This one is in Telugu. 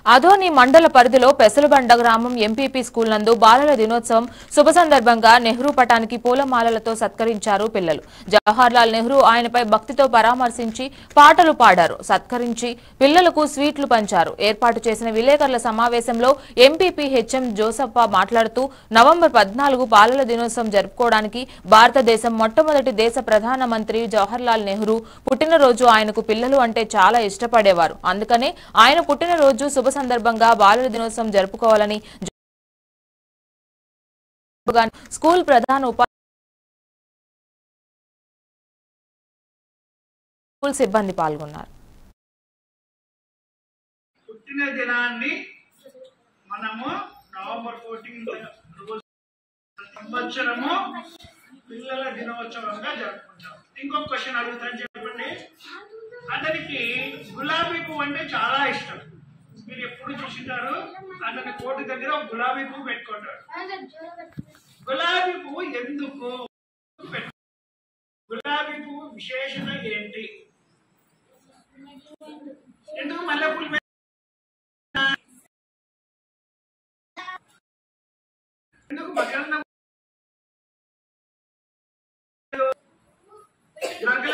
అధోని మండల పరిధిలో పెసలుబండ గ్రామం ఎంపీపీ స్కూల్ నందు బాలల దినోత్సవం శుభ సందర్భంగా నెహ్రూ పటానికి పూలమాలలతో సత్కరించారు పిల్లలు జవహర్లాల్ నెహ్రూ ఆయనపై భక్తితో పరామర్శించి పాటలు పాడారు సత్కరించి పిల్లలకు స్వీట్లు పంచారు ఏర్పాటు చేసిన విలేకరుల సమావేశంలో ఎంపీపీ హెచ్ఎం జోసప్ప మాట్లాడుతూ నవంబర్ పద్నాలుగు బాలల దినోత్సవం జరుపుకోవడానికి భారతదేశం మొట్టమొదటి దేశ ప్రధానమంత్రి జవహర్లాల్ నెహ్రూ పుట్టినరోజు ఆయనకు పిల్లలు అంటే చాలా ఇష్టపడేవారు అందుకనే ఆయన పుట్టినరోజు శుభ సందర్భంగా బాలల దినోత్సవం జరుపుకోవాలని జ- స్కూల్ ప్రధాన ఉపా స్కూల్ సిబ్బంది పాల్గొన్నారు పుట్టిన దినాన్ని మనము నవంబర్ ఫోర్టీన్ రోజు సంవత్సరము పిల్లల దినోత్సవంగా జరుపుకుంటాం ఇంకొక క్వశ్చన్ అడుగుతాను చెప్పండి అతనికి గులాబీ పువ్వు అంటే చాలా ఇష్టం మీరు ఎప్పుడు చూసింటారు అతని కోటి దగ్గర ఒక గులాబీ పువ్వు పెట్టుకుంటాడు గులాబీ పువ్వు ఎందుకు పెట్టు- గులాబీ పువ్వు విశేషత ఏంటి ఎందుకు మల్లెపూలు పెట్ట- ఎందుకు మకరందం నాకు